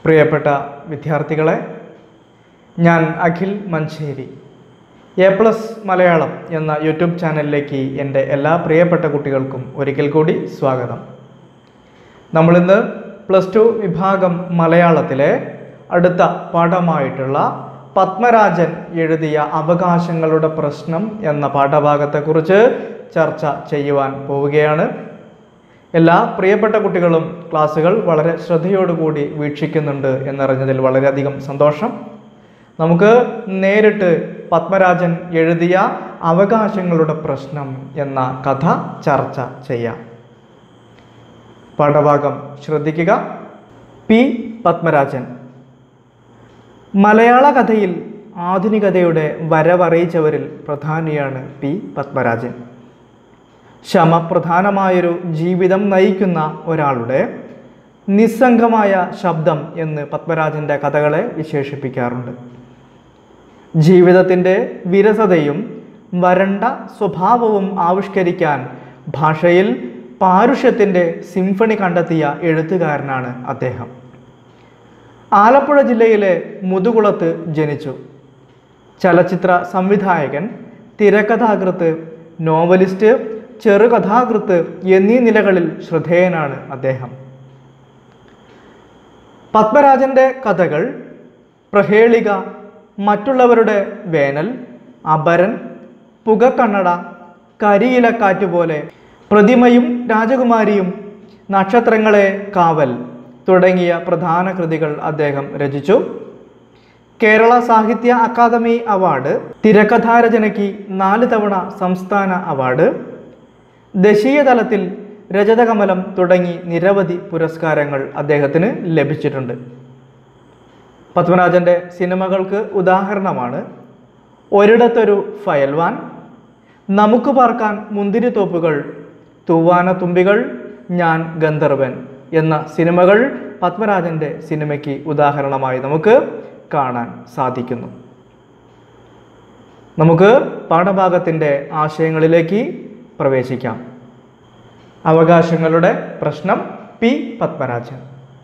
പ്രിയപ്പെട്ട വിദ്യാർത്ഥികളെ ഞാൻ അഖിൽ മഞ്ചേരി എ പ്ലസ് മലയാളം എന്ന യൂട്യൂബ് ചാനലിലേക്ക് എൻ്റെ എല്ലാ പ്രിയപ്പെട്ട കുട്ടികൾക്കും ഒരിക്കൽ കൂടി സ്വാഗതം നമ്മളിന്ന് പ്ലസ് ടു വിഭാഗം മലയാളത്തിലെ അടുത്ത പാഠമായിട്ടുള്ള പത്മരാജൻ എഴുതിയ അവകാശങ്ങളുടെ പ്രശ്നം എന്ന പാഠഭാഗത്തെക്കുറിച്ച് ചർച്ച ചെയ്യുവാൻ പോവുകയാണ് എല്ലാ പ്രിയപ്പെട്ട കുട്ടികളും ക്ലാസ്സുകൾ വളരെ ശ്രദ്ധയോടുകൂടി വീക്ഷിക്കുന്നുണ്ട് എന്നറിഞ്ഞതിൽ വളരെയധികം സന്തോഷം നമുക്ക് നേരിട്ട് പത്മരാജൻ എഴുതിയ അവകാശങ്ങളുടെ പ്രശ്നം എന്ന കഥ ചർച്ച ചെയ്യാം പാഠഭാഗം ശ്രദ്ധിക്കുക പി പത്മരാജൻ മലയാള കഥയിൽ ആധുനികതയുടെ വരവറിയിച്ചവരിൽ പ്രധാനിയാണ് പി പത്മരാജൻ ശമപ്രധാനമായൊരു ജീവിതം നയിക്കുന്ന ഒരാളുടെ നിസ്സംഗമായ ശബ്ദം എന്ന് പത്മരാജൻ്റെ കഥകളെ വിശേഷിപ്പിക്കാറുണ്ട് ജീവിതത്തിൻ്റെ വിരസതയും വരണ്ട സ്വഭാവവും ആവിഷ്കരിക്കാൻ ഭാഷയിൽ പാരുഷ്യത്തിൻ്റെ സിംഫണി കണ്ടെത്തിയ എഴുത്തുകാരനാണ് അദ്ദേഹം ആലപ്പുഴ ജില്ലയിലെ മുതുകുളത്ത് ജനിച്ചു ചലച്ചിത്ര സംവിധായകൻ തിരക്കഥാകൃത്ത് നോവലിസ്റ്റ് ചെറുകഥാകൃത്ത് എന്നീ നിലകളിൽ ശ്രദ്ധേയനാണ് അദ്ദേഹം പത്മരാജൻ്റെ കഥകൾ പ്രഹേളിക മറ്റുള്ളവരുടെ വേനൽ അപരൻ പുകക്കണ്ണട കരിയിലക്കാറ്റ് പോലെ പ്രതിമയും രാജകുമാരിയും നക്ഷത്രങ്ങളെ കാവൽ തുടങ്ങിയ പ്രധാന കൃതികൾ അദ്ദേഹം രചിച്ചു കേരള സാഹിത്യ അക്കാദമി അവാർഡ് തിരക്കഥാരചനയ്ക്ക് നാല് തവണ സംസ്ഥാന അവാർഡ് ദേശീയ തലത്തിൽ രജതകമലം തുടങ്ങി നിരവധി പുരസ്കാരങ്ങൾ അദ്ദേഹത്തിന് ലഭിച്ചിട്ടുണ്ട് പത്മരാജൻ്റെ സിനിമകൾക്ക് ഉദാഹരണമാണ് ഒരിടത്തൊരു ഫയൽവാൻ നമുക്ക് പാർക്കാൻ മുന്തിരിത്തോപ്പുകൾ തൂവാന തുമ്പികൾ ഞാൻ ഗന്ധർവൻ എന്ന സിനിമകൾ പത്മരാജൻ്റെ സിനിമയ്ക്ക് ഉദാഹരണമായി നമുക്ക് കാണാൻ സാധിക്കുന്നു നമുക്ക് പാഠഭാഗത്തിൻ്റെ ആശയങ്ങളിലേക്ക് പ്രവേശിക്കാം അവകാശങ്ങളുടെ പ്രശ്നം പി പത്മരാജൻ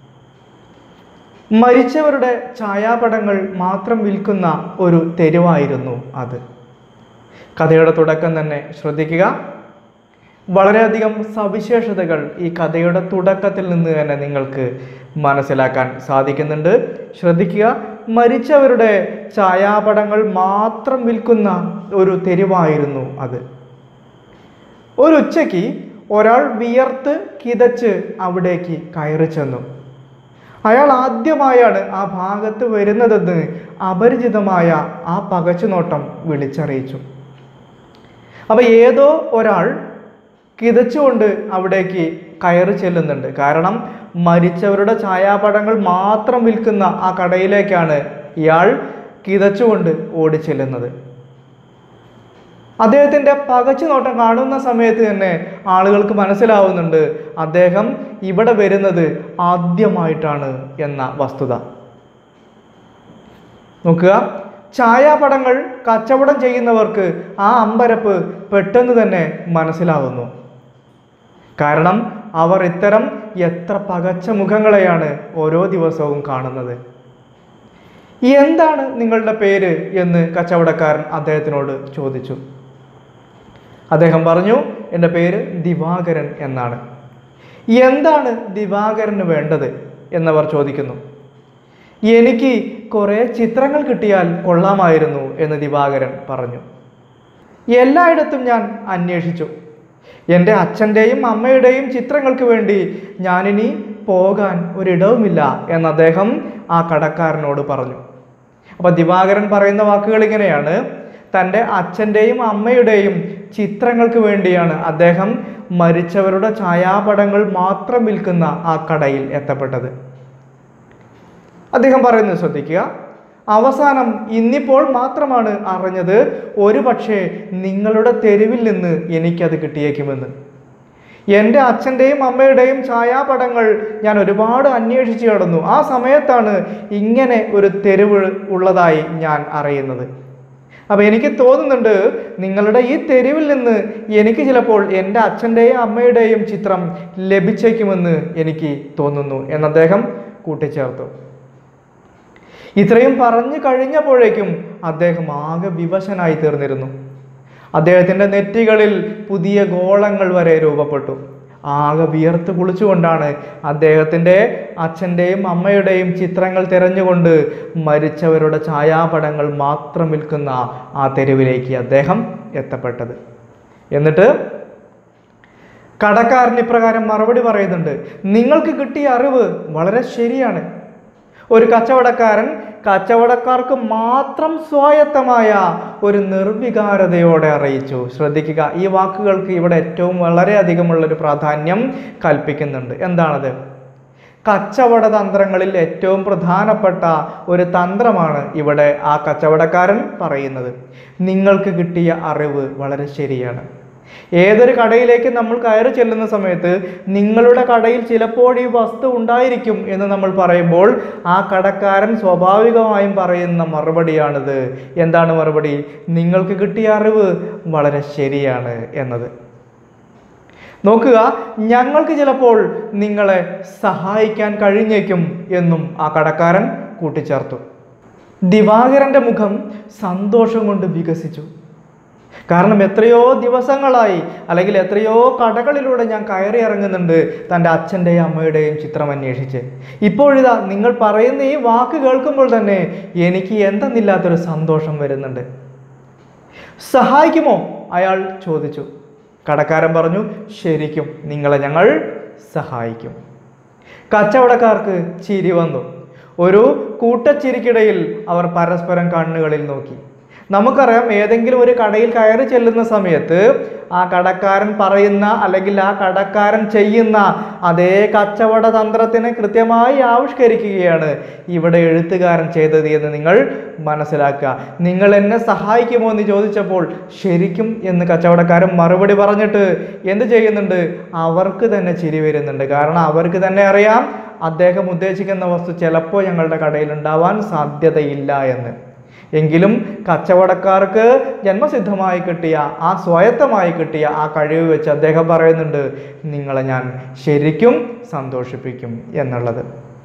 മരിച്ചവരുടെ ഛായാപടങ്ങൾ മാത്രം വിൽക്കുന്ന ഒരു തെരുവായിരുന്നു അത് കഥയുടെ തുടക്കം തന്നെ ശ്രദ്ധിക്കുക വളരെയധികം സവിശേഷതകൾ ഈ കഥയുടെ തുടക്കത്തിൽ നിന്ന് തന്നെ നിങ്ങൾക്ക് മനസ്സിലാക്കാൻ സാധിക്കുന്നുണ്ട് ശ്രദ്ധിക്കുക മരിച്ചവരുടെ ഛായാപടങ്ങൾ മാത്രം വിൽക്കുന്ന ഒരു തെരുവായിരുന്നു അത് ഒരു ഉച്ചയ്ക്ക് ഒരാൾ വിയർത്ത് കിതച്ച് അവിടേക്ക് കയറി ചെന്നു അയാൾ ആദ്യമായാണ് ആ ഭാഗത്ത് വരുന്നതെന്ന് അപരിചിതമായ ആ പകച്ചുനോട്ടം വിളിച്ചറിയിച്ചു അപ്പോൾ ഏതോ ഒരാൾ കിതച്ചുകൊണ്ട് അവിടേക്ക് കയറി ചെല്ലുന്നുണ്ട് കാരണം മരിച്ചവരുടെ ഛായാപടങ്ങൾ മാത്രം വിൽക്കുന്ന ആ കടയിലേക്കാണ് ഇയാൾ കിതച്ചുകൊണ്ട് ഓടിച്ചെല്ലുന്നത് അദ്ദേഹത്തിൻ്റെ പകച്ചു നോട്ടം കാണുന്ന സമയത്ത് തന്നെ ആളുകൾക്ക് മനസ്സിലാവുന്നുണ്ട് അദ്ദേഹം ഇവിടെ വരുന്നത് ആദ്യമായിട്ടാണ് എന്ന വസ്തുത നോക്കുക ഛായാപടങ്ങൾ കച്ചവടം ചെയ്യുന്നവർക്ക് ആ അമ്പരപ്പ് പെട്ടെന്ന് തന്നെ മനസ്സിലാവുന്നു കാരണം അവർ ഇത്തരം എത്ര പകച്ച മുഖങ്ങളെയാണ് ഓരോ ദിവസവും കാണുന്നത് എന്താണ് നിങ്ങളുടെ പേര് എന്ന് കച്ചവടക്കാരൻ അദ്ദേഹത്തിനോട് ചോദിച്ചു അദ്ദേഹം പറഞ്ഞു എൻ്റെ പേര് ദിവാകരൻ എന്നാണ് എന്താണ് ദിവാകരന് വേണ്ടത് എന്നവർ ചോദിക്കുന്നു എനിക്ക് കുറേ ചിത്രങ്ങൾ കിട്ടിയാൽ കൊള്ളാമായിരുന്നു എന്ന് ദിവാകരൻ പറഞ്ഞു എല്ലായിടത്തും ഞാൻ അന്വേഷിച്ചു എൻ്റെ അച്ഛൻ്റെയും അമ്മയുടെയും ചിത്രങ്ങൾക്ക് വേണ്ടി ഞാനിനി പോകാൻ ഒരിടവുമില്ല എന്ന് അദ്ദേഹം ആ കടക്കാരനോട് പറഞ്ഞു അപ്പോൾ ദിവാകരൻ പറയുന്ന വാക്കുകൾ ഇങ്ങനെയാണ് തൻ്റെ അച്ഛൻ്റെയും അമ്മയുടെയും ചിത്രങ്ങൾക്ക് വേണ്ടിയാണ് അദ്ദേഹം മരിച്ചവരുടെ ഛായാപടങ്ങൾ മാത്രം വിൽക്കുന്ന ആ കടയിൽ എത്തപ്പെട്ടത് അദ്ദേഹം പറയുന്നത് ശ്രദ്ധിക്കുക അവസാനം ഇന്നിപ്പോൾ മാത്രമാണ് അറിഞ്ഞത് ഒരു പക്ഷേ നിങ്ങളുടെ തെരുവിൽ നിന്ന് എനിക്കത് കിട്ടിയേക്കുമെന്ന് എൻ്റെ അച്ഛൻ്റെയും അമ്മയുടെയും ഛായാപടങ്ങൾ ഞാൻ ഒരുപാട് അന്വേഷിച്ച് കിടന്നു ആ സമയത്താണ് ഇങ്ങനെ ഒരു തെരുവ് ഉള്ളതായി ഞാൻ അറിയുന്നത് അപ്പോൾ എനിക്ക് തോന്നുന്നുണ്ട് നിങ്ങളുടെ ഈ തെരുവിൽ നിന്ന് എനിക്ക് ചിലപ്പോൾ എൻ്റെ അച്ഛൻ്റെയും അമ്മയുടെയും ചിത്രം ലഭിച്ചേക്കുമെന്ന് എനിക്ക് തോന്നുന്നു എന്ന് അദ്ദേഹം കൂട്ടിച്ചേർത്തു ഇത്രയും പറഞ്ഞു കഴിഞ്ഞപ്പോഴേക്കും അദ്ദേഹം ആകെ വിവശനായി തീർന്നിരുന്നു അദ്ദേഹത്തിൻ്റെ നെറ്റികളിൽ പുതിയ ഗോളങ്ങൾ വരെ രൂപപ്പെട്ടു ആകെ വിയർത്ത് കുളിച്ചുകൊണ്ടാണ് അദ്ദേഹത്തിൻ്റെ അച്ഛൻ്റെയും അമ്മയുടെയും ചിത്രങ്ങൾ തിരഞ്ഞുകൊണ്ട് മരിച്ചവരുടെ ഛായാപടങ്ങൾ മാത്രം വിൽക്കുന്ന ആ തെരുവിലേക്ക് അദ്ദേഹം എത്തപ്പെട്ടത് എന്നിട്ട് കടക്കാരൻ ഇപ്രകാരം മറുപടി പറയുന്നുണ്ട് നിങ്ങൾക്ക് കിട്ടിയ അറിവ് വളരെ ശരിയാണ് ഒരു കച്ചവടക്കാരൻ കച്ചവടക്കാർക്ക് മാത്രം സ്വായത്തമായ ഒരു നിർവികാരതയോടെ അറിയിച്ചു ശ്രദ്ധിക്കുക ഈ വാക്കുകൾക്ക് ഇവിടെ ഏറ്റവും വളരെയധികമുള്ള ഒരു പ്രാധാന്യം കൽപ്പിക്കുന്നുണ്ട് എന്താണത് കച്ചവട തന്ത്രങ്ങളിൽ ഏറ്റവും പ്രധാനപ്പെട്ട ഒരു തന്ത്രമാണ് ഇവിടെ ആ കച്ചവടക്കാരൻ പറയുന്നത് നിങ്ങൾക്ക് കിട്ടിയ അറിവ് വളരെ ശരിയാണ് ഏതൊരു കടയിലേക്ക് നമ്മൾ കയറി ചെല്ലുന്ന സമയത്ത് നിങ്ങളുടെ കടയിൽ ചിലപ്പോൾ ഈ വസ്തു ഉണ്ടായിരിക്കും എന്ന് നമ്മൾ പറയുമ്പോൾ ആ കടക്കാരൻ സ്വാഭാവികമായും പറയുന്ന മറുപടിയാണിത് എന്താണ് മറുപടി നിങ്ങൾക്ക് കിട്ടിയ അറിവ് വളരെ ശരിയാണ് എന്നത് നോക്കുക ഞങ്ങൾക്ക് ചിലപ്പോൾ നിങ്ങളെ സഹായിക്കാൻ കഴിഞ്ഞേക്കും എന്നും ആ കടക്കാരൻ കൂട്ടിച്ചേർത്തു ദിവാകരന്റെ മുഖം സന്തോഷം കൊണ്ട് വികസിച്ചു കാരണം എത്രയോ ദിവസങ്ങളായി അല്ലെങ്കിൽ എത്രയോ കടകളിലൂടെ ഞാൻ കയറി ഇറങ്ങുന്നുണ്ട് തൻ്റെ അച്ഛൻ്റെയും അമ്മയുടെയും ചിത്രം അന്വേഷിച്ച് ഇപ്പോഴിതാ നിങ്ങൾ പറയുന്ന ഈ വാക്ക് കേൾക്കുമ്പോൾ തന്നെ എനിക്ക് എന്തെന്നില്ലാത്തൊരു സന്തോഷം വരുന്നുണ്ട് സഹായിക്കുമോ അയാൾ ചോദിച്ചു കടക്കാരൻ പറഞ്ഞു ശരിക്കും നിങ്ങളെ ഞങ്ങൾ സഹായിക്കും കച്ചവടക്കാർക്ക് ചിരി വന്നു ഒരു കൂട്ടച്ചിരിക്കിടയിൽ അവർ പരസ്പരം കണ്ണുകളിൽ നോക്കി നമുക്കറിയാം ഏതെങ്കിലും ഒരു കടയിൽ കയറി ചെല്ലുന്ന സമയത്ത് ആ കടക്കാരൻ പറയുന്ന അല്ലെങ്കിൽ ആ കടക്കാരൻ ചെയ്യുന്ന അതേ കച്ചവട തന്ത്രത്തിനെ കൃത്യമായി ആവിഷ്കരിക്കുകയാണ് ഇവിടെ എഴുത്തുകാരൻ ചെയ്തത് എന്ന് നിങ്ങൾ മനസ്സിലാക്കുക നിങ്ങൾ എന്നെ സഹായിക്കുമോ എന്ന് ചോദിച്ചപ്പോൾ ശരിക്കും എന്ന് കച്ചവടക്കാരൻ മറുപടി പറഞ്ഞിട്ട് എന്ത് ചെയ്യുന്നുണ്ട് അവർക്ക് തന്നെ ചിരി വരുന്നുണ്ട് കാരണം അവർക്ക് തന്നെ അറിയാം അദ്ദേഹം ഉദ്ദേശിക്കുന്ന വസ്തു ചിലപ്പോൾ ഞങ്ങളുടെ കടയിൽ ഉണ്ടാവാൻ സാധ്യതയില്ല എന്ന് എങ്കിലും കച്ചവടക്കാർക്ക് ജന്മസിദ്ധമായി കിട്ടിയ ആ സ്വായത്തമായി കിട്ടിയ ആ കഴിവ് വെച്ച് അദ്ദേഹം പറയുന്നുണ്ട് നിങ്ങളെ ഞാൻ ശരിക്കും സന്തോഷിപ്പിക്കും എന്നുള്ളത്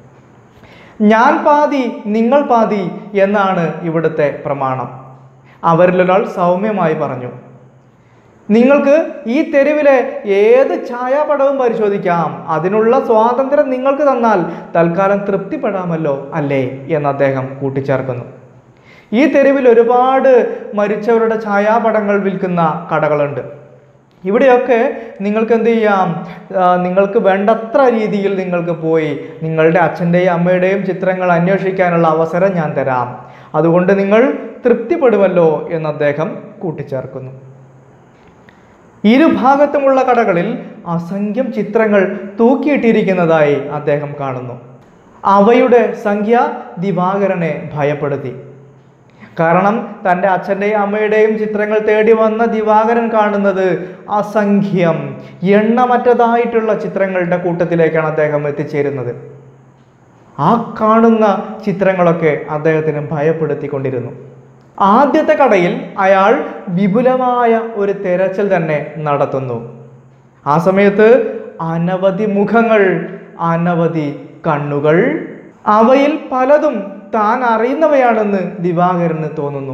ഞാൻ പാതി നിങ്ങൾ പാതി എന്നാണ് ഇവിടുത്തെ പ്രമാണം അവരിലൊരാൾ സൗമ്യമായി പറഞ്ഞു നിങ്ങൾക്ക് ഈ തെരുവിലെ ഏത് ഛായാപടവും പരിശോധിക്കാം അതിനുള്ള സ്വാതന്ത്ര്യം നിങ്ങൾക്ക് തന്നാൽ തൽക്കാലം തൃപ്തിപ്പെടാമല്ലോ അല്ലേ എന്ന് അദ്ദേഹം കൂട്ടിച്ചേർക്കുന്നു ഈ തെരുവിൽ ഒരുപാട് മരിച്ചവരുടെ ഛായാപടങ്ങൾ വിൽക്കുന്ന കടകളുണ്ട് ഇവിടെയൊക്കെ നിങ്ങൾക്ക് എന്ത് ചെയ്യാം ആ, നിങ്ങൾക്ക് വേണ്ടത്ര രീതിയിൽ നിങ്ങൾക്ക് പോയി നിങ്ങളുടെ അച്ഛൻ്റെയും അമ്മയുടെയും ചിത്രങ്ങൾ അന്വേഷിക്കാനുള്ള അവസരം ഞാൻ തരാം അതുകൊണ്ട് നിങ്ങൾ തൃപ്തിപ്പെടുമല്ലോ എന്ന് അദ്ദേഹം കൂട്ടിച്ചേർക്കുന്നു ഇരുഭാഗത്തുമുള്ള കടകളിൽ അസംഖ്യം ചിത്രങ്ങൾ തൂക്കിയിട്ടിരിക്കുന്നതായി അദ്ദേഹം കാണുന്നു അവയുടെ സംഖ്യ ദിവാകരനെ ഭയപ്പെടുത്തി കാരണം തൻ്റെ അച്ഛൻ്റെയും അമ്മയുടെയും ചിത്രങ്ങൾ തേടി വന്ന ദിവാകരൻ കാണുന്നത് അസംഖ്യം എണ്ണമറ്റതായിട്ടുള്ള ചിത്രങ്ങളുടെ കൂട്ടത്തിലേക്കാണ് അദ്ദേഹം എത്തിച്ചേരുന്നത് ആ കാണുന്ന ചിത്രങ്ങളൊക്കെ അദ്ദേഹത്തിന് ഭയപ്പെടുത്തിക്കൊണ്ടിരുന്നു ആദ്യത്തെ കടയിൽ അയാൾ വിപുലമായ ഒരു തെരച്ചിൽ തന്നെ നടത്തുന്നു ആ സമയത്ത് അനവധി മുഖങ്ങൾ അനവധി കണ്ണുകൾ അവയിൽ പലതും താൻ അറിയുന്നവയാണെന്ന് ദിവാകരന് തോന്നുന്നു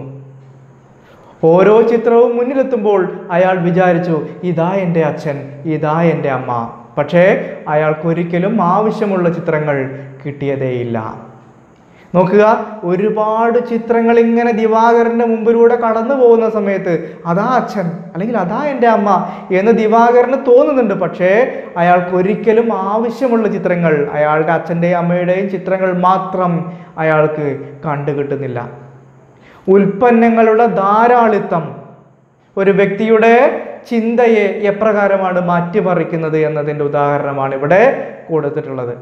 ഓരോ ചിത്രവും മുന്നിലെത്തുമ്പോൾ അയാൾ വിചാരിച്ചു ഇതാ എൻ്റെ അച്ഛൻ ഇതാ എൻ്റെ അമ്മ പക്ഷേ അയാൾക്കൊരിക്കലും ആവശ്യമുള്ള ചിത്രങ്ങൾ കിട്ടിയതേയില്ല നോക്കുക ഒരുപാട് ചിത്രങ്ങൾ ഇങ്ങനെ ദിവാകരന്റെ മുമ്പിലൂടെ കടന്നു പോകുന്ന സമയത്ത് അതാ അച്ഛൻ അല്ലെങ്കിൽ അതാ എൻ്റെ അമ്മ എന്ന് ദിവാകരന് തോന്നുന്നുണ്ട് പക്ഷേ അയാൾക്ക് ഒരിക്കലും ആവശ്യമുള്ള ചിത്രങ്ങൾ അയാളുടെ അച്ഛൻ്റെയും അമ്മയുടെയും ചിത്രങ്ങൾ മാത്രം അയാൾക്ക് കണ്ടുകിട്ടുന്നില്ല ഉൽപ്പന്നങ്ങളുടെ ധാരാളിത്തം ഒരു വ്യക്തിയുടെ ചിന്തയെ എപ്രകാരമാണ് മാറ്റിമറിക്കുന്നത് എന്നതിൻ്റെ ഉദാഹരണമാണ് ഇവിടെ കൊടുത്തിട്ടുള്ളത്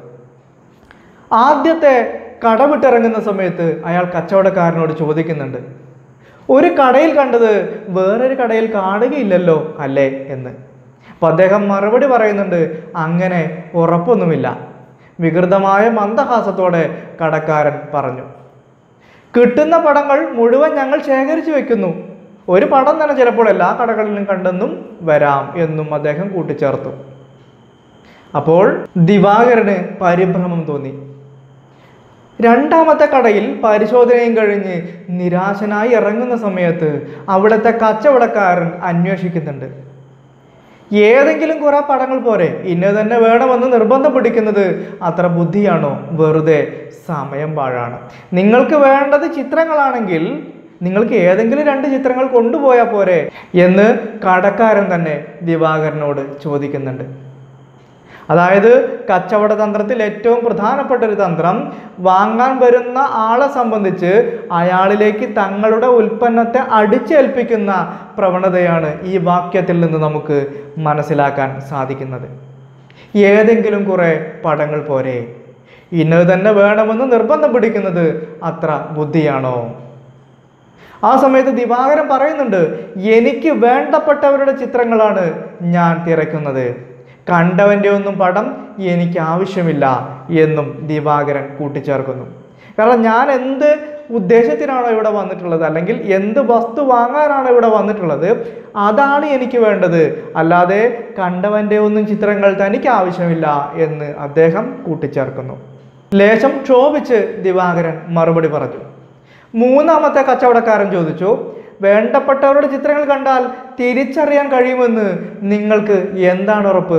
ആദ്യത്തെ കട വിട്ടിറങ്ങുന്ന സമയത്ത് അയാൾ കച്ചവടക്കാരനോട് ചോദിക്കുന്നുണ്ട് ഒരു കടയിൽ കണ്ടത് വേറൊരു കടയിൽ കാണുകയില്ലല്ലോ അല്ലേ എന്ന് അപ്പൊ അദ്ദേഹം മറുപടി പറയുന്നുണ്ട് അങ്ങനെ ഉറപ്പൊന്നുമില്ല വികൃതമായ മന്ദഹാസത്തോടെ കടക്കാരൻ പറഞ്ഞു കിട്ടുന്ന പടങ്ങൾ മുഴുവൻ ഞങ്ങൾ ശേഖരിച്ചു വെക്കുന്നു ഒരു പടം തന്നെ ചിലപ്പോൾ എല്ലാ കടകളിലും കണ്ടെന്നും വരാം എന്നും അദ്ദേഹം കൂട്ടിച്ചേർത്തു അപ്പോൾ ദിവാകരന് പരിഭ്രമം തോന്നി രണ്ടാമത്തെ കടയിൽ പരിശോധനയും കഴിഞ്ഞ് നിരാശനായി ഇറങ്ങുന്ന സമയത്ത് അവിടുത്തെ കച്ചവടക്കാരൻ അന്വേഷിക്കുന്നുണ്ട് ഏതെങ്കിലും കുറെ പടങ്ങൾ പോരെ ഇന്ന തന്നെ വേണമെന്ന് നിർബന്ധം പിടിക്കുന്നത് അത്ര ബുദ്ധിയാണോ വെറുതെ സമയം പാഴാണ് നിങ്ങൾക്ക് വേണ്ടത് ചിത്രങ്ങളാണെങ്കിൽ നിങ്ങൾക്ക് ഏതെങ്കിലും രണ്ട് ചിത്രങ്ങൾ കൊണ്ടുപോയാൽ പോരെ എന്ന് കടക്കാരൻ തന്നെ ദിവാകരനോട് ചോദിക്കുന്നുണ്ട് അതായത് കച്ചവട തന്ത്രത്തിൽ ഏറ്റവും പ്രധാനപ്പെട്ട ഒരു തന്ത്രം വാങ്ങാൻ വരുന്ന ആളെ സംബന്ധിച്ച് അയാളിലേക്ക് തങ്ങളുടെ ഉൽപ്പന്നത്തെ അടിച്ചേൽപ്പിക്കുന്ന പ്രവണതയാണ് ഈ വാക്യത്തിൽ നിന്ന് നമുക്ക് മനസ്സിലാക്കാൻ സാധിക്കുന്നത് ഏതെങ്കിലും കുറെ പടങ്ങൾ പോരെ ഇന്നത് തന്നെ വേണമെന്ന് നിർബന്ധം പിടിക്കുന്നത് അത്ര ബുദ്ധിയാണോ ആ സമയത്ത് ദിവാകരൻ പറയുന്നുണ്ട് എനിക്ക് വേണ്ടപ്പെട്ടവരുടെ ചിത്രങ്ങളാണ് ഞാൻ തിരക്കുന്നത് കണ്ടവൻ്റെ ഒന്നും പടം എനിക്ക് ആവശ്യമില്ല എന്നും ദിവാകരൻ കൂട്ടിച്ചേർക്കുന്നു കാരണം ഞാൻ എന്ത് ഉദ്ദേശത്തിനാണോ ഇവിടെ വന്നിട്ടുള്ളത് അല്ലെങ്കിൽ എന്ത് വസ്തു വാങ്ങാനാണ് ഇവിടെ വന്നിട്ടുള്ളത് അതാണ് എനിക്ക് വേണ്ടത് അല്ലാതെ കണ്ടവൻ്റെ ഒന്നും ചിത്രങ്ങൾ തനിക്ക് ആവശ്യമില്ല എന്ന് അദ്ദേഹം കൂട്ടിച്ചേർക്കുന്നു ലേശം ക്ഷോഭിച്ച് ദിവാകരൻ മറുപടി പറഞ്ഞു മൂന്നാമത്തെ കച്ചവടക്കാരൻ ചോദിച്ചു വേണ്ടപ്പെട്ടവരുടെ ചിത്രങ്ങൾ കണ്ടാൽ തിരിച്ചറിയാൻ കഴിയുമെന്ന് നിങ്ങൾക്ക് എന്താണ് ഉറപ്പ്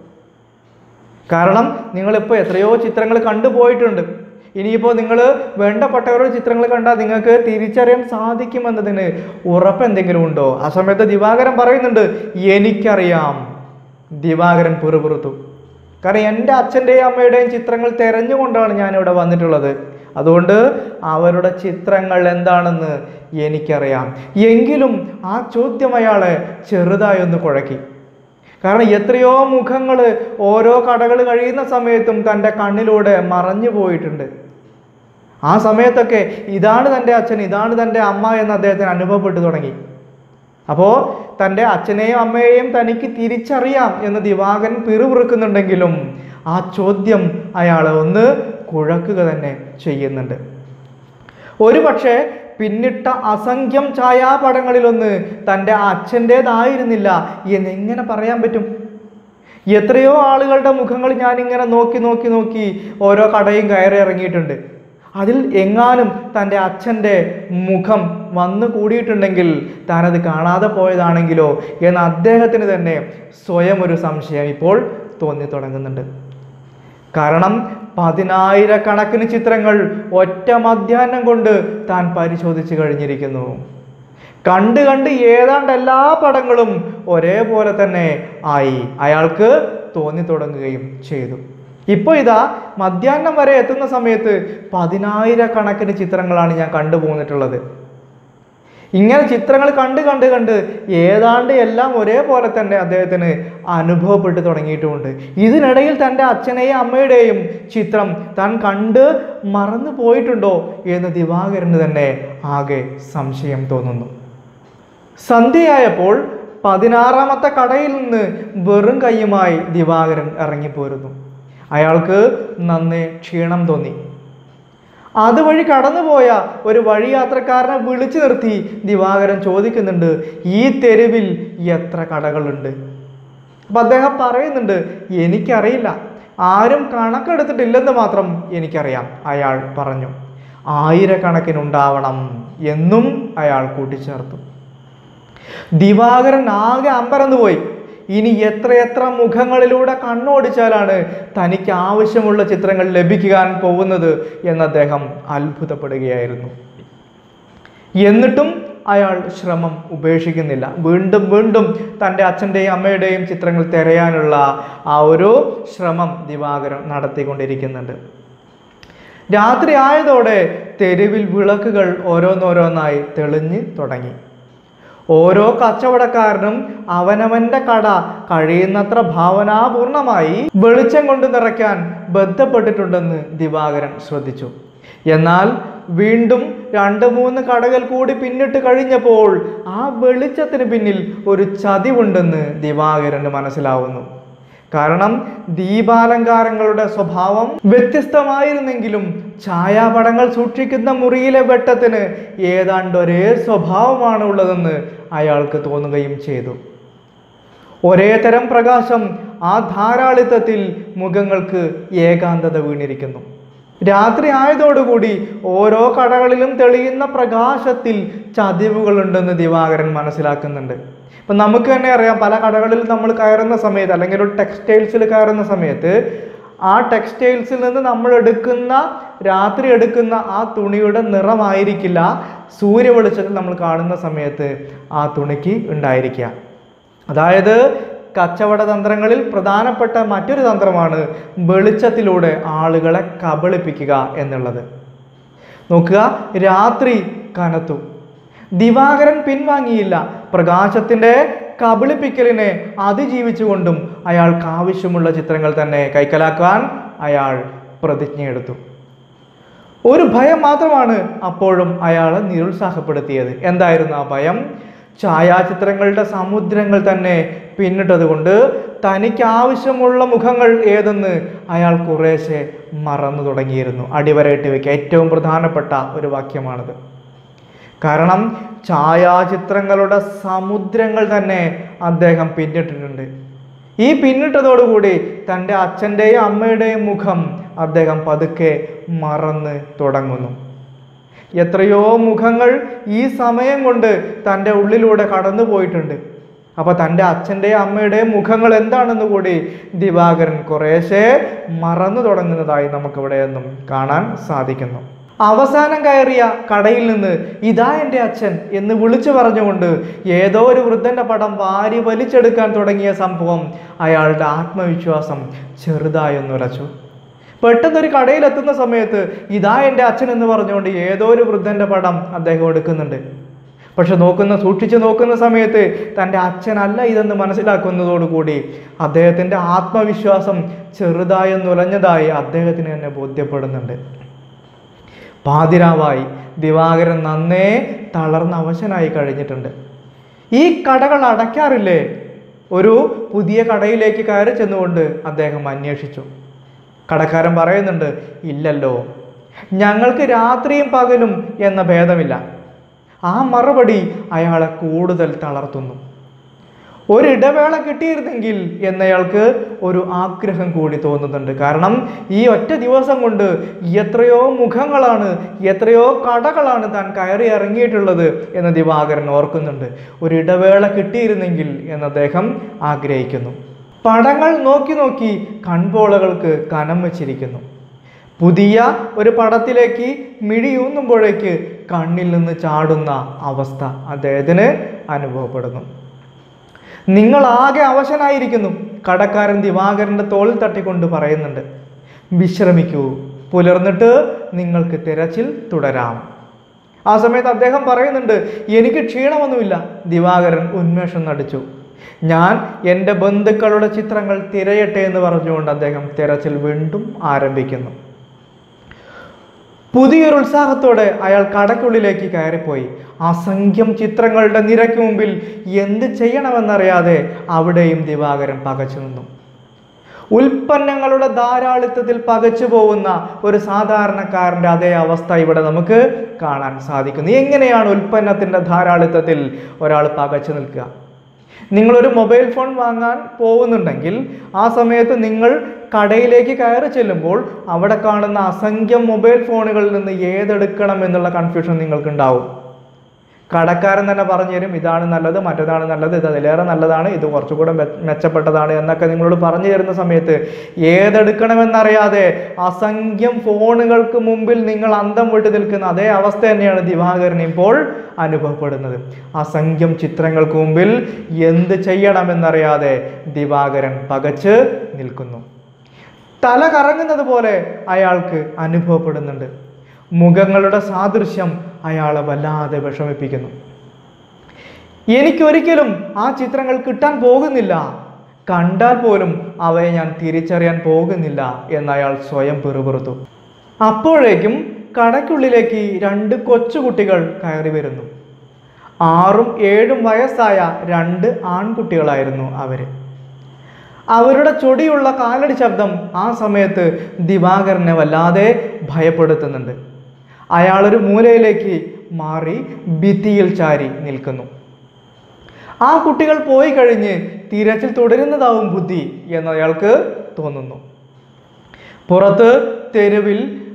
കാരണം നിങ്ങളിപ്പോൾ എത്രയോ ചിത്രങ്ങൾ കണ്ടുപോയിട്ടുണ്ട് ഇനിയിപ്പോൾ നിങ്ങൾ വേണ്ടപ്പെട്ടവരുടെ ചിത്രങ്ങൾ കണ്ടാൽ നിങ്ങൾക്ക് തിരിച്ചറിയാൻ സാധിക്കുമെന്നതിന് ഉറപ്പ് എന്തെങ്കിലും ഉണ്ടോ ആ സമയത്ത് ദിവാകരൻ പറയുന്നുണ്ട് എനിക്കറിയാം ദിവാകരൻ പുറപുറത്തു കാരണം എൻ്റെ അച്ഛൻ്റെയും അമ്മയുടെയും ചിത്രങ്ങൾ തിരഞ്ഞുകൊണ്ടാണ് ഞാനിവിടെ വന്നിട്ടുള്ളത് അതുകൊണ്ട് അവരുടെ ചിത്രങ്ങൾ എന്താണെന്ന് എനിക്കറിയാം എങ്കിലും ആ ചോദ്യം അയാളെ ചെറുതായി ഒന്ന് കുഴക്കി കാരണം എത്രയോ മുഖങ്ങൾ ഓരോ കടകൾ കഴിയുന്ന സമയത്തും തൻ്റെ കണ്ണിലൂടെ മറഞ്ഞു പോയിട്ടുണ്ട് ആ സമയത്തൊക്കെ ഇതാണ് തൻ്റെ അച്ഛൻ ഇതാണ് തൻ്റെ അമ്മ എന്ന് അദ്ദേഹത്തിന് അനുഭവപ്പെട്ടു തുടങ്ങി അപ്പോൾ തൻ്റെ അച്ഛനെയും അമ്മയെയും തനിക്ക് തിരിച്ചറിയാം എന്ന് ദിവാകരൻ പിറുപിറുക്കുന്നുണ്ടെങ്കിലും ആ ചോദ്യം അയാളെ ഒന്ന് കുഴക്കുക തന്നെ ചെയ്യുന്നുണ്ട് ഒരു പക്ഷേ പിന്നിട്ട അസംഖ്യം ഛായാപടങ്ങളിലൊന്ന് തൻ്റെ അച്ഛൻ്റേതായിരുന്നില്ല എന്നെങ്ങനെ പറയാൻ പറ്റും എത്രയോ ആളുകളുടെ മുഖങ്ങൾ ഞാനിങ്ങനെ നോക്കി നോക്കി നോക്കി ഓരോ കടയും കയറി ഇറങ്ങിയിട്ടുണ്ട് അതിൽ എങ്ങാനും തൻ്റെ അച്ഛൻ്റെ മുഖം വന്നു കൂടിയിട്ടുണ്ടെങ്കിൽ താനത് കാണാതെ പോയതാണെങ്കിലോ എന്ന് അദ്ദേഹത്തിന് തന്നെ സ്വയം ഒരു സംശയം ഇപ്പോൾ തോന്നി തുടങ്ങുന്നുണ്ട് കാരണം പതിനായിരക്കണക്കിന് ചിത്രങ്ങൾ ഒറ്റ മധ്യാഹ്നം കൊണ്ട് താൻ പരിശോധിച്ച് കഴിഞ്ഞിരിക്കുന്നു കണ്ട് കണ്ട് ഏതാണ്ട് എല്ലാ പടങ്ങളും ഒരേപോലെ തന്നെ ആയി അയാൾക്ക് തോന്നി തുടങ്ങുകയും ചെയ്തു ഇപ്പോൾ ഇതാ മധ്യാഹ്നം വരെ എത്തുന്ന സമയത്ത് പതിനായിരക്കണക്കിന് ചിത്രങ്ങളാണ് ഞാൻ കണ്ടുപോന്നിട്ടുള്ളത് ഇങ്ങനെ ചിത്രങ്ങൾ കണ്ട് കണ്ട് കണ്ട് ഏതാണ്ട് എല്ലാം ഒരേപോലെ തന്നെ അദ്ദേഹത്തിന് അനുഭവപ്പെട്ടു തുടങ്ങിയിട്ടുമുണ്ട് ഇതിനിടയിൽ തൻ്റെ അച്ഛനെയും അമ്മയുടെയും ചിത്രം താൻ കണ്ട് മറന്നു പോയിട്ടുണ്ടോ എന്ന് ദിവാകരന് തന്നെ ആകെ സംശയം തോന്നുന്നു സന്ധ്യയായപ്പോൾ പതിനാറാമത്തെ കടയിൽ നിന്ന് വെറും കൈയുമായി ദിവാകരൻ ഇറങ്ങിപ്പോരുന്നു അയാൾക്ക് നന്നേ ക്ഷീണം തോന്നി അതുവഴി കടന്നുപോയ ഒരു വഴി യാത്രക്കാരനെ വിളിച്ചു നിർത്തി ദിവാകരൻ ചോദിക്കുന്നുണ്ട് ഈ തെരുവിൽ എത്ര കടകളുണ്ട് അപ്പം അദ്ദേഹം പറയുന്നുണ്ട് എനിക്കറിയില്ല ആരും കണക്കെടുത്തിട്ടില്ലെന്ന് മാത്രം എനിക്കറിയാം അയാൾ പറഞ്ഞു ആയിരക്കണക്കിനുണ്ടാവണം എന്നും അയാൾ കൂട്ടിച്ചേർത്തു ദിവാകരൻ ആകെ അമ്പരന്ന് പോയി ഇനി എത്രയെത്ര മുഖങ്ങളിലൂടെ കണ്ണോടിച്ചാലാണ് തനിക്ക് ആവശ്യമുള്ള ചിത്രങ്ങൾ ലഭിക്കാൻ പോകുന്നത് എന്ന് അദ്ദേഹം അത്ഭുതപ്പെടുകയായിരുന്നു എന്നിട്ടും അയാൾ ശ്രമം ഉപേക്ഷിക്കുന്നില്ല വീണ്ടും വീണ്ടും തൻ്റെ അച്ഛൻ്റെയും അമ്മയുടെയും ചിത്രങ്ങൾ തിരയാനുള്ള ആ ഒരു ശ്രമം ദിവാകരൻ നടത്തിക്കൊണ്ടിരിക്കുന്നുണ്ട് രാത്രി ആയതോടെ തെരുവിൽ വിളക്കുകൾ ഓരോന്നോരോന്നായി തെളിഞ്ഞ് തുടങ്ങി ഓരോ കച്ചവടക്കാരനും അവനവന്റെ കട കഴിയുന്നത്ര ഭാവനാപൂർണമായി വെളിച്ചം കൊണ്ട് നിറയ്ക്കാൻ ബന്ധപ്പെട്ടിട്ടുണ്ടെന്ന് ദിവാകരൻ ശ്രദ്ധിച്ചു എന്നാൽ വീണ്ടും രണ്ട് മൂന്ന് കടകൾ കൂടി പിന്നിട്ട് കഴിഞ്ഞപ്പോൾ ആ വെളിച്ചത്തിന് പിന്നിൽ ഒരു ചതിവുണ്ടെന്ന് ദിവാകരന് മനസ്സിലാവുന്നു കാരണം ദീപാലങ്കാരങ്ങളുടെ സ്വഭാവം വ്യത്യസ്തമായിരുന്നെങ്കിലും ഛായാപടങ്ങൾ സൂക്ഷിക്കുന്ന മുറിയിലെ വെട്ടത്തിന് ഏതാണ്ട് ഒരേ സ്വഭാവമാണ് ഉള്ളതെന്ന് അയാൾക്ക് തോന്നുകയും ചെയ്തു ഒരേ തരം പ്രകാശം ആ ധാരാളിത്തത്തിൽ മുഖങ്ങൾക്ക് ഏകാന്തത വീണിരിക്കുന്നു രാത്രി ആയതോടുകൂടി ഓരോ കടകളിലും തെളിയുന്ന പ്രകാശത്തിൽ ചതിവുകളുണ്ടെന്ന് ദിവാകരൻ മനസ്സിലാക്കുന്നുണ്ട് ഇപ്പം നമുക്ക് തന്നെ അറിയാം പല കടകളിൽ നമ്മൾ കയറുന്ന സമയത്ത് അല്ലെങ്കിൽ ഒരു ടെക്സ്റ്റൈൽസിൽ കയറുന്ന സമയത്ത് ആ ടെക്സ്റ്റൈൽസിൽ നിന്ന് നമ്മൾ എടുക്കുന്ന രാത്രി എടുക്കുന്ന ആ തുണിയുടെ നിറമായിരിക്കില്ല സൂര്യ വെളിച്ചത്തിൽ നമ്മൾ കാണുന്ന സമയത്ത് ആ തുണിക്ക് ഉണ്ടായിരിക്കുക അതായത് കച്ചവട തന്ത്രങ്ങളിൽ പ്രധാനപ്പെട്ട മറ്റൊരു തന്ത്രമാണ് വെളിച്ചത്തിലൂടെ ആളുകളെ കബളിപ്പിക്കുക എന്നുള്ളത് നോക്കുക രാത്രി കനത്തു ദിവാകരൻ പിൻവാങ്ങിയില്ല പ്രകാശത്തിൻ്റെ കബളിപ്പിക്കലിനെ അതിജീവിച്ചുകൊണ്ടും അയാൾക്ക് ആവശ്യമുള്ള ചിത്രങ്ങൾ തന്നെ കൈക്കലാക്കാൻ അയാൾ പ്രതിജ്ഞയെടുത്തു ഒരു ഭയം മാത്രമാണ് അപ്പോഴും അയാളെ നിരുത്സാഹപ്പെടുത്തിയത് എന്തായിരുന്നു ആ ഭയം ഛായാചിത്രങ്ങളുടെ സമുദ്രങ്ങൾ തന്നെ പിന്നിട്ടതുകൊണ്ട് തനിക്ക് ആവശ്യമുള്ള മുഖങ്ങൾ ഏതെന്ന് അയാൾ കുറേശ്ശെ മറന്നു തുടങ്ങിയിരുന്നു അടിവരയിട്ട് വയ്ക്കുക ഏറ്റവും പ്രധാനപ്പെട്ട ഒരു വാക്യമാണിത് കാരണം ഛായാചിത്രങ്ങളുടെ സമുദ്രങ്ങൾ തന്നെ അദ്ദേഹം പിന്നിട്ടിട്ടുണ്ട് ഈ പിന്നിട്ടതോടുകൂടി തൻ്റെ അച്ഛൻ്റെയും അമ്മയുടെയും മുഖം അദ്ദേഹം പതുക്കെ മറന്ന് തുടങ്ങുന്നു എത്രയോ മുഖങ്ങൾ ഈ സമയം കൊണ്ട് തൻ്റെ ഉള്ളിലൂടെ കടന്നു പോയിട്ടുണ്ട് അപ്പോൾ തൻ്റെ അച്ഛൻ്റെയും അമ്മയുടെയും മുഖങ്ങൾ എന്താണെന്ന് കൂടി ദിവാകരൻ കുറേശ്ശെ മറന്നു തുടങ്ങുന്നതായി നമുക്കിവിടെ നിന്നും കാണാൻ സാധിക്കുന്നു അവസാനം കയറിയ കടയിൽ നിന്ന് ഇതാ എൻ്റെ അച്ഛൻ എന്ന് വിളിച്ചു പറഞ്ഞുകൊണ്ട് ഏതോ ഒരു വൃദ്ധന്റെ പടം വാരി വലിച്ചെടുക്കാൻ തുടങ്ങിയ സംഭവം അയാളുടെ ആത്മവിശ്വാസം ചെറുതായൊന്നുരച്ചു പെട്ടെന്ന് ഒരു കടയിലെത്തുന്ന സമയത്ത് ഇതാ എൻ്റെ അച്ഛൻ എന്ന് പറഞ്ഞുകൊണ്ട് ഏതോ ഒരു വൃദ്ധന്റെ പടം അദ്ദേഹം എടുക്കുന്നുണ്ട് പക്ഷെ നോക്കുന്ന സൂക്ഷിച്ചു നോക്കുന്ന സമയത്ത് തൻ്റെ അച്ഛനല്ല ഇതെന്ന് മനസ്സിലാക്കുന്നതോടുകൂടി അദ്ദേഹത്തിൻ്റെ ആത്മവിശ്വാസം ചെറുതായൊന്നുലഞ്ഞതായി അദ്ദേഹത്തിന് തന്നെ ബോധ്യപ്പെടുന്നുണ്ട് പാതിരാവായി ദിവാകരൻ നന്നേ തളർന്ന അവശനായി കഴിഞ്ഞിട്ടുണ്ട് ഈ കടകൾ അടയ്ക്കാറില്ലേ ഒരു പുതിയ കടയിലേക്ക് കയറി ചെന്നുകൊണ്ട് അദ്ദേഹം അന്വേഷിച്ചു കടക്കാരൻ പറയുന്നുണ്ട് ഇല്ലല്ലോ ഞങ്ങൾക്ക് രാത്രിയും പകലും എന്ന ഭേദമില്ല ആ മറുപടി അയാളെ കൂടുതൽ തളർത്തുന്നു ഒരിടവേള കിട്ടിയിരുന്നെങ്കിൽ എന്നയാൾക്ക് ഒരു ആഗ്രഹം കൂടി തോന്നുന്നുണ്ട് കാരണം ഈ ഒറ്റ ദിവസം കൊണ്ട് എത്രയോ മുഖങ്ങളാണ് എത്രയോ കടകളാണ് താൻ കയറി ഇറങ്ങിയിട്ടുള്ളത് എന്ന് ദിവാകരൻ ഓർക്കുന്നുണ്ട് ഒരിടവേള കിട്ടിയിരുന്നെങ്കിൽ എന്ന് അദ്ദേഹം ആഗ്രഹിക്കുന്നു പടങ്ങൾ നോക്കി നോക്കി കൺപോളകൾക്ക് കനം വെച്ചിരിക്കുന്നു പുതിയ ഒരു പടത്തിലേക്ക് മിഴിയൂന്നുമ്പോഴേക്ക് കണ്ണിൽ നിന്ന് ചാടുന്ന അവസ്ഥ അദ്ദേഹത്തിന് അനുഭവപ്പെടുന്നു നിങ്ങൾ ആകെ അവശനായിരിക്കുന്നു കടക്കാരൻ ദിവാകരൻ്റെ തോളിൽ തട്ടിക്കൊണ്ട് പറയുന്നുണ്ട് വിശ്രമിക്കൂ പുലർന്നിട്ട് നിങ്ങൾക്ക് തിരച്ചിൽ തുടരാം ആ സമയത്ത് അദ്ദേഹം പറയുന്നുണ്ട് എനിക്ക് ക്ഷീണമൊന്നുമില്ല ദിവാകരൻ ഉന്മേഷം നടിച്ചു ഞാൻ എൻ്റെ ബന്ധുക്കളുടെ ചിത്രങ്ങൾ തിരയട്ടെ എന്ന് പറഞ്ഞുകൊണ്ട് അദ്ദേഹം തിരച്ചിൽ വീണ്ടും ആരംഭിക്കുന്നു പുതിയൊരു ഉത്സാഹത്തോടെ അയാൾ കടക്കുള്ളിലേക്ക് കയറിപ്പോയി അസംഖ്യം ചിത്രങ്ങളുടെ നിരക്ക് മുമ്പിൽ എന്ത് ചെയ്യണമെന്നറിയാതെ അവിടെയും ദിവാകരൻ പകച്ചു നിന്നു ഉൽപ്പന്നങ്ങളുടെ ധാരാളിത്തത്തിൽ പകച്ചു പോകുന്ന ഒരു സാധാരണക്കാരൻ്റെ അതേ അവസ്ഥ ഇവിടെ നമുക്ക് കാണാൻ സാധിക്കുന്നു എങ്ങനെയാണ് ഉൽപ്പന്നത്തിൻ്റെ ധാരാളിത്തത്തിൽ ഒരാൾ പകച്ചു നിൽക്കുക നിങ്ങളൊരു മൊബൈൽ ഫോൺ വാങ്ങാൻ പോകുന്നുണ്ടെങ്കിൽ ആ സമയത്ത് നിങ്ങൾ കടയിലേക്ക് കയറി ചെല്ലുമ്പോൾ അവിടെ കാണുന്ന അസംഖ്യം മൊബൈൽ ഫോണുകളിൽ നിന്ന് ഏതെടുക്കണം എന്നുള്ള കൺഫ്യൂഷൻ നിങ്ങൾക്കുണ്ടാവും കടക്കാരൻ തന്നെ പറഞ്ഞു തരും ഇതാണ് നല്ലത് മറ്റേതാണ് നല്ലത് ഇത് അതിലേറെ നല്ലതാണ് ഇത് കുറച്ചുകൂടെ മെ- മെച്ചപ്പെട്ടതാണ് എന്നൊക്കെ നിങ്ങളോട് പറഞ്ഞു തരുന്ന സമയത്ത് ഏതെടുക്കണമെന്നറിയാതെ അസംഖ്യം ഫോണുകൾക്ക് മുമ്പിൽ നിങ്ങൾ അന്തം വിട്ട് നിൽക്കുന്ന അതേ അവസ്ഥ തന്നെയാണ് ദിവാകരൻ ഇപ്പോൾ അനുഭവപ്പെടുന്നത് അസംഖ്യം ചിത്രങ്ങൾക്ക് മുമ്പിൽ എന്ത് ചെയ്യണമെന്നറിയാതെ ദിവാകരൻ പകച്ച് നിൽക്കുന്നു തല കറങ്ങുന്നത് പോലെ അയാൾക്ക് അനുഭവപ്പെടുന്നുണ്ട് മുഖങ്ങളുടെ സാദൃശ്യം അയാളെ വല്ലാതെ വിഷമിപ്പിക്കുന്നു എനിക്കൊരിക്കലും ആ ചിത്രങ്ങൾ കിട്ടാൻ പോകുന്നില്ല കണ്ടാൽ പോലും അവയെ ഞാൻ തിരിച്ചറിയാൻ പോകുന്നില്ല എന്ന് അയാൾ സ്വയം പിറുപിറുത്തു അപ്പോഴേക്കും കടയ്ക്കുള്ളിലേക്ക് രണ്ട് കൊച്ചുകുട്ടികൾ കയറി വരുന്നു ആറും ഏഴും വയസ്സായ രണ്ട് ആൺകുട്ടികളായിരുന്നു അവര് അവരുടെ ചൊടിയുള്ള കാലടി ശബ്ദം ആ സമയത്ത് ദിവാകരനെ വല്ലാതെ ഭയപ്പെടുത്തുന്നുണ്ട് അയാളൊരു മൂലയിലേക്ക് മാറി ഭിത്തിയിൽ ചാരി നിൽക്കുന്നു ആ കുട്ടികൾ പോയി കഴിഞ്ഞ് തിരച്ചിൽ തുടരുന്നതാവും ബുദ്ധി എന്ന് അയാൾക്ക് തോന്നുന്നു പുറത്ത് തെരുവിൽ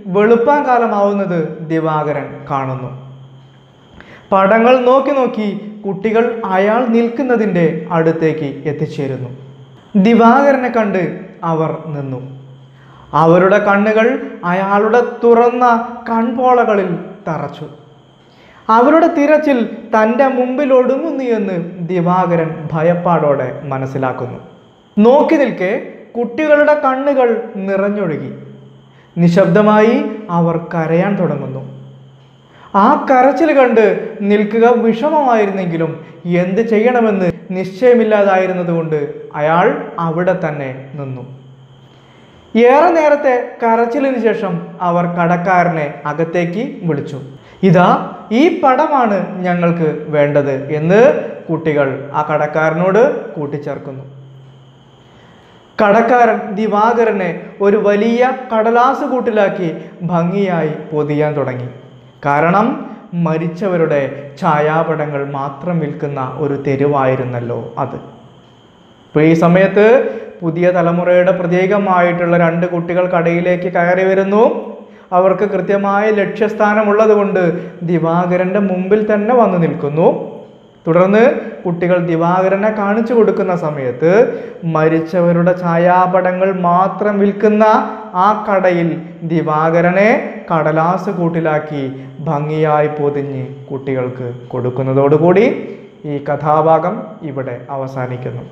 വെളുപ്പാൻ കാലമാവുന്നത് ദിവാകരൻ കാണുന്നു പടങ്ങൾ നോക്കി നോക്കി കുട്ടികൾ അയാൾ നിൽക്കുന്നതിൻ്റെ അടുത്തേക്ക് എത്തിച്ചേരുന്നു ദിവാകരനെ കണ്ട് അവർ നിന്നു അവരുടെ കണ്ണുകൾ അയാളുടെ തുറന്ന കൺപോളകളിൽ തറച്ചു അവരുടെ തിരച്ചിൽ തൻ്റെ മുമ്പിൽ ഒടുങ്ങുന്നു എന്ന് ദിവാകരൻ ഭയപ്പാടോടെ മനസ്സിലാക്കുന്നു നോക്കി നിൽക്കെ കുട്ടികളുടെ കണ്ണുകൾ നിറഞ്ഞൊഴുകി നിശബ്ദമായി അവർ കരയാൻ തുടങ്ങുന്നു ആ കരച്ചിൽ കണ്ട് നിൽക്കുക വിഷമമായിരുന്നെങ്കിലും എന്ത് ചെയ്യണമെന്ന് നിശ്ചയമില്ലാതായിരുന്നതുകൊണ്ട് അയാൾ അവിടെ തന്നെ നിന്നു ഏറെ നേരത്തെ കരച്ചിലിന് ശേഷം അവർ കടക്കാരനെ അകത്തേക്ക് വിളിച്ചു ഇതാ ഈ പടമാണ് ഞങ്ങൾക്ക് വേണ്ടത് എന്ന് കുട്ടികൾ ആ കടക്കാരനോട് കൂട്ടിച്ചേർക്കുന്നു കടക്കാരൻ ദിവാകരനെ ഒരു വലിയ കടലാസ് കൂട്ടിലാക്കി ഭംഗിയായി പൊതിയാൻ തുടങ്ങി കാരണം മരിച്ചവരുടെ ഛായാപടങ്ങൾ മാത്രം വിൽക്കുന്ന ഒരു തെരുവായിരുന്നല്ലോ അത് ഇപ്പോൾ ഈ സമയത്ത് പുതിയ തലമുറയുടെ പ്രത്യേകമായിട്ടുള്ള രണ്ട് കുട്ടികൾ കടയിലേക്ക് കയറി വരുന്നു അവർക്ക് കൃത്യമായ ലക്ഷ്യസ്ഥാനമുള്ളത് കൊണ്ട് ദിവാകരൻ്റെ മുമ്പിൽ തന്നെ വന്നു നിൽക്കുന്നു തുടർന്ന് കുട്ടികൾ ദിവാകരനെ കാണിച്ചു കൊടുക്കുന്ന സമയത്ത് മരിച്ചവരുടെ ഛായാപടങ്ങൾ മാത്രം വിൽക്കുന്ന ആ കടയിൽ ദിവാകരനെ കടലാസ് കൂട്ടിലാക്കി ഭംഗിയായി പൊതിഞ്ഞ് കുട്ടികൾക്ക് കൊടുക്കുന്നതോടുകൂടി ഈ കഥാഭാഗം ഇവിടെ അവസാനിക്കുന്നു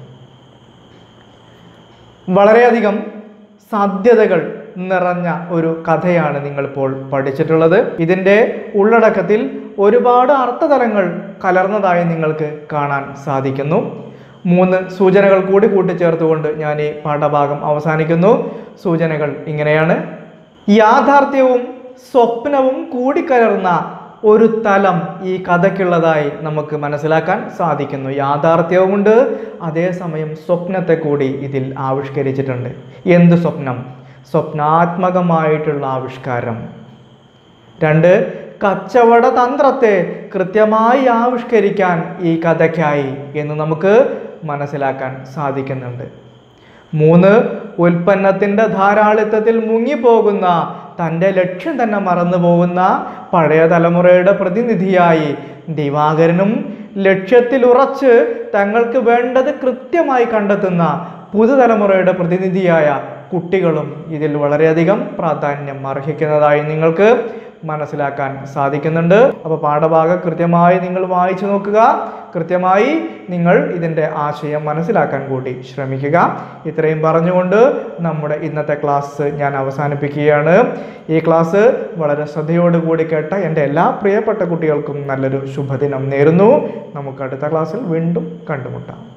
വളരെയധികം സാധ്യതകൾ നിറഞ്ഞ ഒരു കഥയാണ് നിങ്ങളിപ്പോൾ പഠിച്ചിട്ടുള്ളത് ഇതിൻ്റെ ഉള്ളടക്കത്തിൽ ഒരുപാട് അർത്ഥതലങ്ങൾ കലർന്നതായി നിങ്ങൾക്ക് കാണാൻ സാധിക്കുന്നു മൂന്ന് സൂചനകൾ കൂടി കൂട്ടിച്ചേർത്തുകൊണ്ട് ഞാൻ ഈ പാഠഭാഗം അവസാനിക്കുന്നു സൂചനകൾ ഇങ്ങനെയാണ് യാഥാർത്ഥ്യവും സ്വപ്നവും കൂടിക്കലർന്ന ഒരു തലം ഈ കഥയ്ക്കുള്ളതായി നമുക്ക് മനസ്സിലാക്കാൻ സാധിക്കുന്നു യാഥാർത്ഥ്യവുമുണ്ട് അതേസമയം സ്വപ്നത്തെ കൂടി ഇതിൽ ആവിഷ്കരിച്ചിട്ടുണ്ട് എന്ത് സ്വപ്നം സ്വപ്നാത്മകമായിട്ടുള്ള ആവിഷ്കാരം രണ്ട് കച്ചവട തന്ത്രത്തെ കൃത്യമായി ആവിഷ്കരിക്കാൻ ഈ കഥയ്ക്കായി എന്ന് നമുക്ക് മനസ്സിലാക്കാൻ സാധിക്കുന്നുണ്ട് മൂന്ന് ഉൽപ്പന്നത്തിൻ്റെ ധാരാളിത്തത്തിൽ മുങ്ങിപ്പോകുന്ന തൻ്റെ ലക്ഷ്യം തന്നെ മറന്നു പോകുന്ന പഴയ തലമുറയുടെ പ്രതിനിധിയായി ദിവാകരനും ലക്ഷ്യത്തിൽ ഉറച്ച് തങ്ങൾക്ക് വേണ്ടത് കൃത്യമായി കണ്ടെത്തുന്ന പുതുതലമുറയുടെ പ്രതിനിധിയായ കുട്ടികളും ഇതിൽ വളരെയധികം പ്രാധാന്യം അർഹിക്കുന്നതായി നിങ്ങൾക്ക് മനസ്സിലാക്കാൻ സാധിക്കുന്നുണ്ട് അപ്പോൾ പാഠഭാഗം കൃത്യമായി നിങ്ങൾ വായിച്ചു നോക്കുക കൃത്യമായി നിങ്ങൾ ഇതിൻ്റെ ആശയം മനസ്സിലാക്കാൻ കൂടി ശ്രമിക്കുക ഇത്രയും പറഞ്ഞുകൊണ്ട് നമ്മുടെ ഇന്നത്തെ ക്ലാസ് ഞാൻ അവസാനിപ്പിക്കുകയാണ് ഈ ക്ലാസ് വളരെ ശ്രദ്ധയോടുകൂടി കേട്ട എൻ്റെ എല്ലാ പ്രിയപ്പെട്ട കുട്ടികൾക്കും നല്ലൊരു ശുഭദിനം നേരുന്നു നമുക്ക് അടുത്ത ക്ലാസ്സിൽ വീണ്ടും കണ്ടുമുട്ടാം